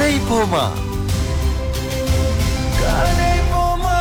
கதை போமா கதை போமா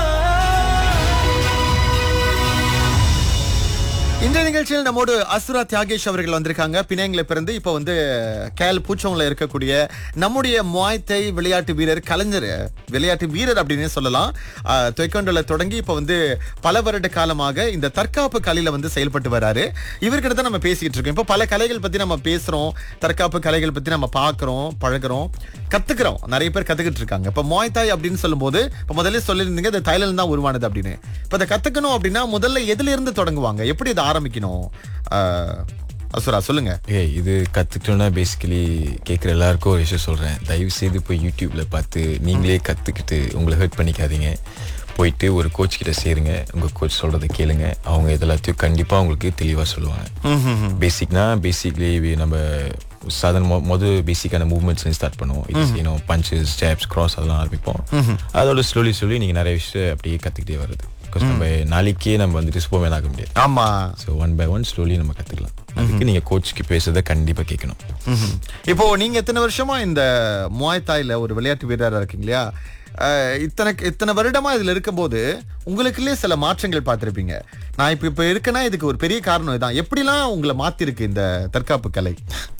இந்த நிகழ்ச்சியில் நம்மோடு அசுரா தியாகேஷ் அவர்கள் வந்திருக்காங்க பிணையங்களை பிறந்து இப்போ வந்து கேல் பூச்சோங்ல இருக்கக்கூடிய நம்முடைய முவாய்த்தை விளையாட்டு வீரர் கலைஞர் விளையாட்டு வீரர் அப்படின்னு சொல்லலாம் தொய்கொண்டல தொடங்கி இப்போ வந்து பல வருட காலமாக இந்த தற்காப்பு கலையில வந்து செயல்பட்டு வராரு இவர்கிட்ட தான் நம்ம பேசிக்கிட்டு இருக்கோம் இப்போ பல கலைகள் பத்தி நம்ம பேசுறோம் தற்காப்பு கலைகள் பத்தி நம்ம பார்க்கறோம் பழகுறோம் கத்துக்கிறோம் நிறைய பேர் கத்துக்கிட்டு இருக்காங்க இப்போ மோய்தாய் அப்படின்னு சொல்லும்போது இப்போ முதல்ல சொல்லியிருந்தீங்க இது தைலண்ட் தான் உருவானது அப்படின்னு இப்போ அதை கத்துக்கணும் அப்படின்னா முதல்ல எதுல இருந்து தொடங்குவாங்க எப்படி இதை ஆரம்பிக்கணும் ஆஹ், அசுரா சொல்லுங்க ஏய் இது கற்றுக்கிட்டோன்னா பேசிக்கலி கேட்குற எல்லாருக்கும் ஒரு விஷயம் சொல்கிறேன் தயவு செய்து போய் யூடியூப்பில் பார்த்து நீங்களே கற்றுக்கிட்டு உங்களை ஹர்ட் பண்ணிக்காதீங்க போயிட்டு ஒரு கோச் கிட்ட சேருங்க உங்கள் கோச் சொல்கிறத கேளுங்க அவங்க இதெல்லாத்தையும் கண்டிப்பாக உங்களுக்கு தெளிவாக சொல்லுவாங்க பேசிக்னா பேசிக்லி நம்ம சாதாரண மொ மொதல் பேசிக்கான மூவ்மெண்ட்ஸ் ஸ்டார்ட் பண்ணுவோம் இது செய்யணும் பஞ்சஸ் ஜாப்ஸ் கிராஸ் அதெல்லாம் ஆரம்பிப்போம் அதோட ஸ்லோலி சொல்லி நீங்கள் நிறைய விஷயம் அப்படியே கற்றுக்கிட்டே வருது பிகாஸ் நம்ம நாளைக்கே நம்ம வந்துட்டு சூப்பர்மேன் ஆக முடியாது ஆமா so one by one slowly நம்ம கற்றுக்கலாம் அதுக்கு நீங்கள் கோச்சுக்கு பேசுறதை கண்டிப்பாக கேட்கணும் ம்ஹும். இப்போ நீங்க எத்தனை வருஷமா இந்த முவாய் தாய்ல ஒரு விளையாட்டு வீரரா இருக்கீங்க இல்லையா அஹ், இத்தனை இத்தனை வருடமா இதுல இருக்கும்போது உங்களுக்குள்ளே சில மாற்றங்கள் பார்த்திருப்பீங்க நான் இப்ப இப்ப இருக்கேன்னா இதுக்கு ஒரு பெரிய காரணம் இதான் எப்படிலாம் உங்களை மாத்திருக்கு இந்த தற்காப்பு கலை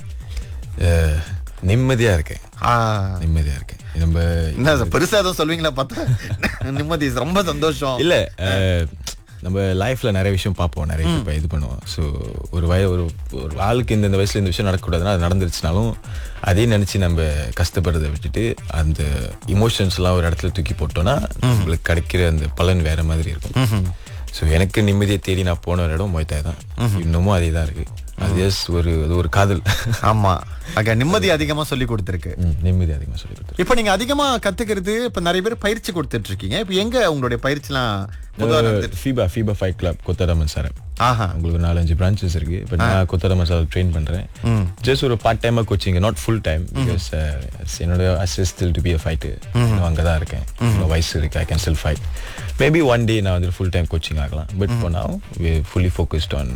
அஹ், நிம்மதியா இருக்கேன் ஆஹ், நிம்மதியா இருக்கேன் நம்ம என்ன சார், பெருசா எதுவும் சொல்வீங்களா பார்த்தா நிம்மதி ரொம்ப சந்தோஷம் இல்ல அஹ், நம்ம லைஃப்ல நிறைய விஷயம் பார்ப்போம் நிறைய இப்போ இது பண்ணுவோம் ஸோ ஒரு வய ஒரு ஒரு ஆளுக்கு இந்த இந்த வயசுல இந்த விஷயம் நடக்கக்கூடாதுன்னா அது நடந்துருச்சுனாலும் அதே நினைச்சு நம்ம கஷ்டப்படுறதை விட்டுட்டு அந்த இமோஷன்ஸ்லாம் ஒரு இடத்துல தூக்கி போட்டோம்னா நம்மளுக்கு கிடைக்கிற அந்த பலன் வேற மாதிரி இருக்கும் ஸோ எனக்கு நிம்மதியை தேடி நான் போன ஒரு இடம் மொய்தாய் தான் இன்னமும் அதே தான் இருக்கு அது just ஒரு அது ஒரு காதல் ஆமா அங்க நிம்மதி அதிகமா சொல்லி கொடுத்திருக்கு ம், நிம்மதி அதிகமாக சொல்லி கொடுத்துரு இப்போ நீங்க அதிகமா கத்துக்கிறது இப்ப நிறைய பேர் பயிற்சி கொடுத்துட்டு இருக்கீங்க இப்போ எங்க உங்களுடைய பயிற்சிலாம் பொதுவா நடந்துட்டு FIFA FIFA fight club Kotharaman sir ஆஹா உங்களுக்கு ஒரு நாலஞ்சு பிரான்ச்சஸ் இருக்கு இப்போ நான் கொத்தராமன் சார் ட்ரெயின் பண்றேன் ஜஸ்ட் ஒரு பார்ட் டைமா coaching not full time because என்னோட அசிஸ்டில் டு பி அ ஃபைட்டு அங்கே தான் இருக்கேன் இன்னும் வயசு இருக்கு I can still fight maybe one day நான் வந்து ஃபுல் டைம் கோச்சிங் ஆகலாம் பட் இப்போ நான் fully focused on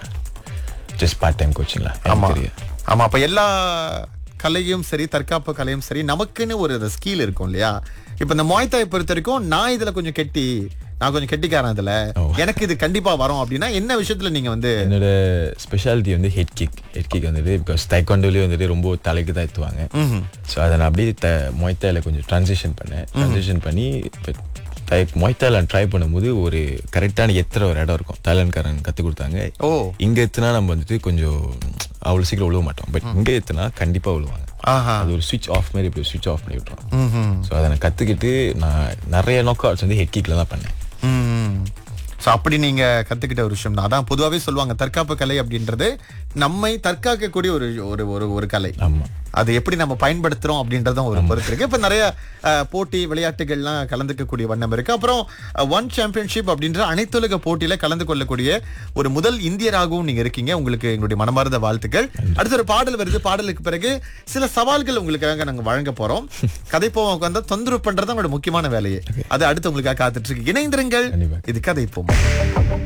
just part time கோச்சிங்ல ஆமா ஆமா ஆமா அப்ப எல்லா கலையும் சரி தற்காப்பு கலையும் சரி நமக்குன்னு ஒரு ஸ்கில் இருக்கும் இல்லையா இப்ப இந்த மொய்தாயை பொறுத்த வரைக்கும் நான் இதுல கொஞ்சம் கெட்டி நான் கொஞ்சம் கெட்டிக்காரன் இதுல எனக்கு இது கண்டிப்பா வரும் அப்படின்னா என்ன விஷயத்துல நீங்க வந்து என்னோட ஸ்பெஷாலிட்டி வந்து ஹெட் கிக் ஹெட் கிக் வந்துட்டு பிகாஸ் தைக்கொண்டோலேயே வந்துட்டு ரொம்ப தலைக்கு தான் எத்துவாங்க ஸோ அதை நான் அப்படியே த மொய்த்தாயில கொஞ்சம் ட்ரான்சிஷன் பண்ணேன் ட்ரான்சிஷன் பண்ணி இப்போ தை மொய்த்தாயில ட்ரை பண்ணும்போது ஒரு கரெக்டான எத்துற ஒரு இடம் இருக்கும் தாய்லாந்துக்காரன் கற்றுக் கொடுத்தாங்க ஓ இங்க எத்துனா நம்ம வந்துட்டு கொஞ்சம் அவ்வளோ சீக்கிரம் விழுவ மாட்டோம் பட் இங்க எத்துனா கண்டிப்பா விழுவாங்க ஆஹா அது ஒரு சுவிட்ச் ஆஃப் மாதிரி இப்படி சுவிட்ச் ஆஃப் பண்ணி விட்டுரும் ஸோ அதை நான் கற்றுக்கிட்டு நான் நிறைய நாக் அவுட்ஸ் வந்து ஹெட் கிக்ல தான் பண்ணேன் ஸோ அப்படி நீங்க கத்துக்கிட்ட ஒரு விஷயம் தான் அதான் பொதுவாகவே சொல்லுவாங்க தற்காப்பு கலை அப்படின்றது நம்மை தற்காக்கக்கூடிய ஒரு ஒரு ஒரு ஒரு கலை ஆமா அது எப்படி நம்ம பயன்படுத்துறோம் அப்படின்றதும் ஒரு பொறுத்து இருக்கு இப்ப நிறைய அஹ், போட்டி விளையாட்டுகள்லாம் கலந்துக்கக்கூடிய வண்ணம் இருக்கு அப்புறம் ஒன் சாம்பியன்ஷிப் அப்படின்ற அனைத்துலக போட்டியில கலந்து கொள்ளக்கூடிய ஒரு முதல் இந்தியராகவும் நீங்க இருக்கீங்க உங்களுக்கு எங்களுடைய மனமார்ந்த வாழ்த்துக்கள் அடுத்த ஒரு பாடல் வருது பாடலுக்கு பிறகு சில சவால்கள் உங்களுக்காக நாங்க வழங்க போறோம் கதை போவோம் உட்காந்தா தொந்தரவு பண்றது உங்களோட முக்கியமான வேலையே அது அடுத்து உங்களுக்காக காத்துட்டு இருக்கு இணைந்திருங்கள் கண்டிப்பா. இது கதை போவோம்